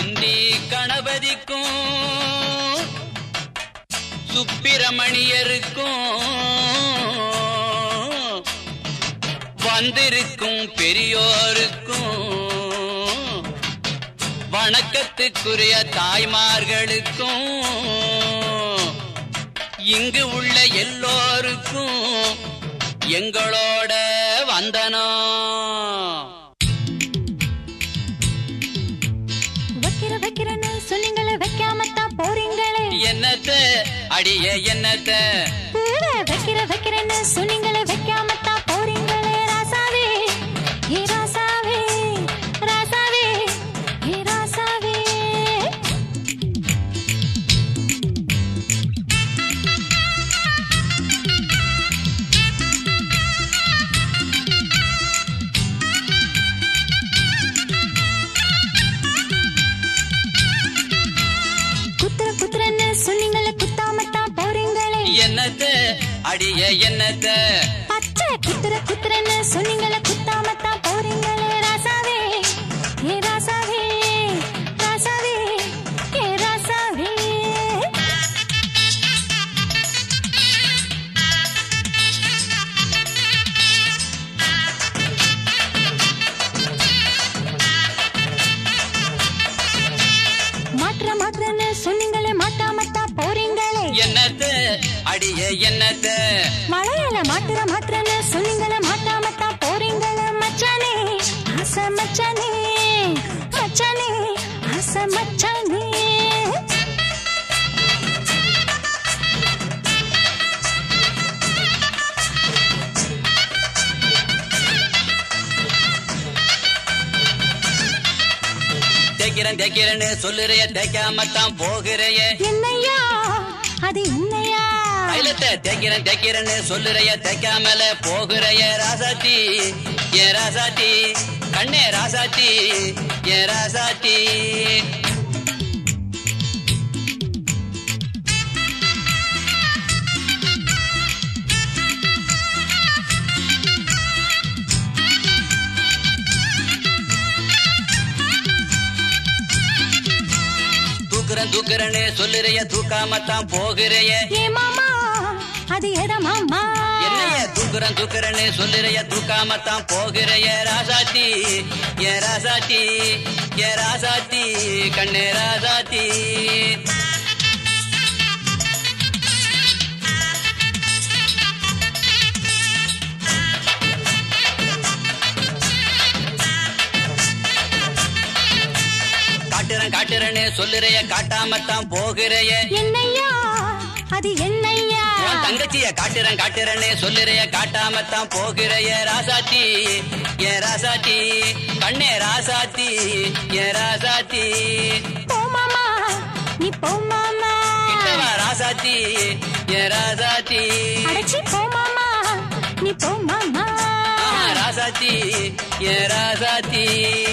சுண்டி கணபதிக்கும் சுப்பிரமணியருக்கும் வந்திருக்கும் பெரியோருக்கும் வணக்கத்துக்குரிய தாய்மார்களுக்கும் இங்கு உள்ள எல்லோருக்கும் எங்களோட வந்தனம் வைக்கிற வைக்கிறேன்னு சொன்னீங்களே வைக்காமத்தான் போறீங்களே என்னத்த அடிய என்னத்த பூவை வைக்கிற வைக்கிறேன்னு சொன்னீங்களே வைக்காமத்தான் போறீங்களே ராசாவே ஏ ராசாவே ராசாவே ஏ ராசாவே குத்துற குத்துறன்னு சொன்னீங்களே குத்தாமத்தான் போறீங்களே என்னத்த அடிய என்னத்த பச்சை குத்துற குத்துறன்னு சொன்னீங்களே குத்தாமத்தான் போறீங்களே ராசாவே ஏ ராசாவே ராசாவே ஏ ராசாவே மாற்ற மாற்றன்னு சொன்னீங்களே மாட்டாமத்தான் போறீங்களே என்னத்த அடிய என்னத்த மலையில மாட்டுற மாற்றன்னு சொன்னீங்களே மாட்டாமத்தான் போறீங்களே மச்சானே ஆசை மச்சானே மச்சானே ஆசை மச்சானே தேக்கிறேன் தேக்கிறேன்னு சொல்லுறைய தேய்க்காமத்தான் போகிறைய என்னையா அது என்னையா தைலத்தை தேக்கிறேன் தேக்கிறேன்னு சொல்லுறைய தேய்க்காமல போகிறைய ராசாத்தி ஏ ராசாத்தி கண்ணே ராசாத்தி ஏ ராசாத்தி தூக்குறேன் தூக்குறேன்னு சொல்லுறைய தூக்காமத்தான் போகிறைய ஏ மாமா அது எட மாமா என்னைய தூக்குறேன் தூக்குறேன்னு சொல்லுறைய தூக்காமத்தான் போகிறைய ராசாத்தி ஏ ராசாத்தி ஏ ராசாத்தி கண்ணே ராசாத்தி காட்டுறேன் காட்டுறேன்னு சொல்லுறைய காட்டாமத்தான் போகிறைய என்னையா அது என்னையா உன் தங்கச்சிய காட்டுறேன் காட்டுறேன்னு சொல்லுறைய காட்டாமத்தான் போகிறைய ராசாத்தி ஏ ராசாத்தி கண்ணே ராசாத்தி ஏ ராசாத்தி போ மாமா நீ போ மாமா கிட்டவா ராசாத்தி ஏ ராசாத்தி அடைச்சி போ மாமா நீ போ மாமா ஆஹா, ராசாத்தி ஏ ராசாத்தி